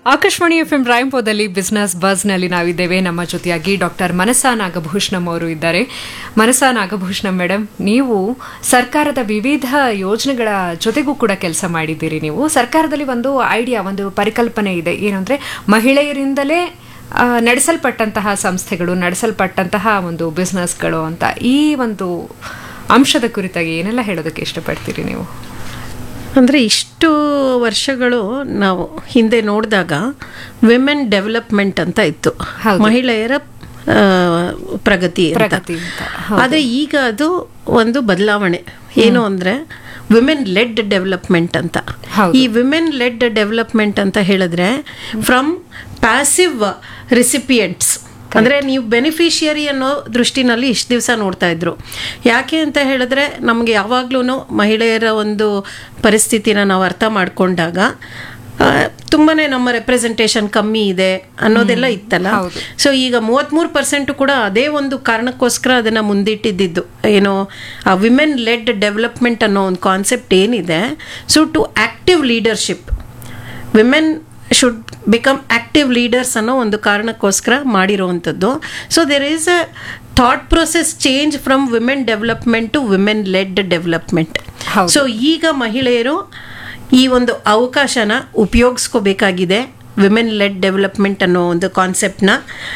Akashvani F M ರಾಯಂಪೋದಲ್ಲಿ business ಬಸ್ನಲ್ಲಿ ನಾವಿದ್ದೇವೆ ನಮ್ಮ ಜೊತೆಯಾಗಿ ಡಾಕ್ಟರ್ ಮನಸಾ ನಾಗಭೂಷಣಂ ಅವರು ಇದ್ದಾರೆ ಮನಸಾ ನಾಗಭೂಷಣಂ ಮೇಡಮ್ ನೀವು ಸರ್ಕಾರದ ವಿವಿಧ ಯೋಜನೆಗಳ ಜೊತೆಗೂ ಕೂಡ ಕೆಲಸ ಮಾಡಿದ್ದೀರಿ ನೀವು ಸರ್ಕಾರದಲ್ಲಿ ಒಂದು ಐಡಿಯಾ ಒಂದು ಪರಿಕಲ್ಪನೆ ಇದೆ ಏನಂದ್ರೆ ಮಹಿಳೆಯರಿಂದಲೇ ಆ, ನಡೆಸಲ್ಪಟ್ಟಂತಹ ಸಂಸ್ಥೆಗಳು ನಡೆಸಲ್ಪಟ್ಟಂತಹ ಒಂದು ಬಿಸ್ನೆಸ್ಗಳು ಅಂತ ಈ ಒಂದು ಅಂಶದ ಕುರಿತಾಗಿ ಏನೆಲ್ಲ ಹೇಳೋದಕ್ಕೆ ಇಷ್ಟಪಡ್ತೀರಿ ನೀವು ಅಂದರೆ ಇಷ್ಟು ವರ್ಷಗಳು ನಾವು ಹಿಂದೆ ನೋಡಿದಾಗ ವಿಮೆನ್ ಡೆವಲಪ್ಮೆಂಟ್ ಅಂತ ಇತ್ತು ಹೌದು. ಮಹಿಳೆಯರ ಆ, ಪ್ರಗತಿ ಅಂತ. ಪ್ರಗತಿ ಅಂತ, ಹೌದು. ಆದರೆ ಈಗ ಅದು ಒಂದು ಬದಲಾವಣೆ ಏನು ಅಂದರೆ ವಿಮೆನ್ ಲೆಡ್ ಡೆವಲಪ್ಮೆಂಟ್ ಅಂತ ಹೌದು. ಈ ವಿಮೆನ್ ಲೆಡ್ ಡೆವಲಪ್ಮೆಂಟ್ ಅಂತ ಹೇಳಿದ್ರೆ ಫ್ರಮ್ ಪ್ಯಾಸಿವ್ ರಿಸಿಪಿಯೆಂಟ್ಸ್ ಅಂದರೆ ನೀವು ಬೆನಿಫಿಷಿಯರಿ ಅನ್ನೋ ದೃಷ್ಟಿನಲ್ಲಿ ಇಷ್ಟು ದಿವಸ ನೋಡ್ತಾ ಇದ್ರು ಯಾಕೆ ಅಂತ ಹೇಳಿದ್ರೆ ನಮಗೆ ಯಾವಾಗ್ಲೂ ಮಹಿಳೆಯರ ಒಂದು ಪರಿಸ್ಥಿತಿನ ನಾವು ಅರ್ಥ ಮಾಡ್ಕೊಂಡಾಗ ತುಂಬಾ ನಮ್ಮ ರೆಪ್ರೆಸೆಂಟೇಷನ್ ಕಮ್ಮಿ ಇದೆ ಅನ್ನೋದೆಲ್ಲ ಇತ್ತಲ್ಲ ಹೌದು. ಸೊ ಈಗ ಮೂವತ್ತ್ಮೂರು ಪರ್ಸೆಂಟ್ ಕೂಡ ಅದೇ ಒಂದು ಕಾರಣಕ್ಕೋಸ್ಕರ ಅದನ್ನು ಮುಂದಿಟ್ಟಿದ್ದು ಏನು ಆ ವಿಮೆನ್ ಲೆಡ್ ಡೆವಲಪ್ಮೆಂಟ್ ಅನ್ನೋ ಒಂದು ಕಾನ್ಸೆಪ್ಟ್ ಏನಿದೆ so to active leadership women should become active leaders ಅನ್ನೋ ಒಂದು ಕಾರಣಕ್ಕೋಸ್ಕರ ಮಾಡಿರುವಂಥದ್ದು so there is a thought process change from women development to women led development ಹೌದು. ಸೊ ಈಗ ಮಹಿಳೆಯರು ಈ ಒಂದು ಅವಕಾಶನ ಉಪಯೋಗಿಸ್ಕೋಬೇಕಾಗಿದೆ ವಿಮೆನ್ ಲೆಡ್ ಡೆವಲಪ್ಮೆಂಟ್ ಅನ್ನೋ ಒಂದು ಕಾನ್ಸೆಪ್ಟ್ನ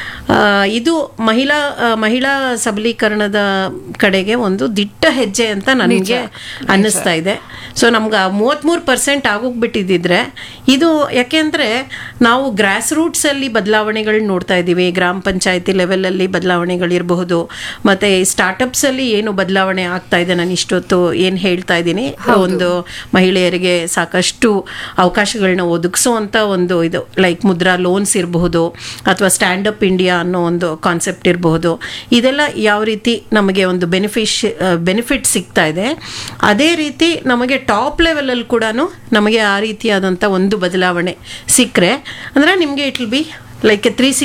ಇದು ಮಹಿಳಾ ಆ, ಮಹಿಳಾ ಸಬಲೀಕರಣದ ಕಡೆಗೆ ಒಂದು ದಿಟ್ಟ ಹೆಜ್ಜೆ ಅಂತ ನನಗೆ ಅನ್ನಿಸ್ತಾ ಇದೆ ಸೊ ನಮ್ಗೆ ಮೂವತ್ತ್ಮೂರು ಪರ್ಸೆಂಟ್ ಆಗೋಗ್ಬಿಟ್ಟಿದ್ದಿದ್ರೆ ಇದು ಯಾಕೆಂದರೆ ನಾವು ಗ್ರಾಸ್ ರೂಟ್ಸಲ್ಲಿ ಬದಲಾವಣೆಗಳು ನೋಡ್ತಾ ಇದ್ದೀವಿ ಗ್ರಾಮ ಪಂಚಾಯತಿ ಲೆವೆಲಲ್ಲಿ ಬದಲಾವಣೆಗಳಿರಬಹುದು ಮತ್ತು ಸ್ಟಾರ್ಟಪ್ಸಲ್ಲಿ ಏನು ಬದಲಾವಣೆ ಆಗ್ತಾ ಇದೆ ನಾನು ಇಷ್ಟೊತ್ತು ಏನು ಹೇಳ್ತಾ ಇದ್ದೀನಿ ಒಂದು ಮಹಿಳೆಯರಿಗೆ ಸಾಕಷ್ಟು ಅವಕಾಶಗಳನ್ನ ಒದಗಿಸುವಂಥ ಒಂದು ಇದು ಲೈಕ್ ಮುದ್ರಾ ಲೋನ್ಸ್ ಇರಬಹುದು ಅಥವಾ ಸ್ಟ್ಯಾಂಡ್ ಅಪ್ ಇಂಡಿಯಾ ಅನ್ನೋ ಒಂದು ಕಾನ್ಸೆಪ್ಟ್ ಇರಬಹುದು ಇದೆಲ್ಲ ಯಾವ ರೀತಿ ನಮಗೆ ಒಂದು ಬೆನಿಫಿಶ್ ಬೆನಿಫಿಟ್ ಸಿಗ್ತಾ ಇದೆ ಅದೇ ರೀತಿ ನಮಗೆ ಟಾಪ್ ಲೆವೆಲಲ್ಲಿ ಕೂಡ ನಮಗೆ ಆ ರೀತಿಯಾದಂಥ ಒಂದು ಬದಲಾವಣೆ ಸಿಕ್ಕರೆ ಅಂದರೆ ನಿಮಗೆ it will be like a three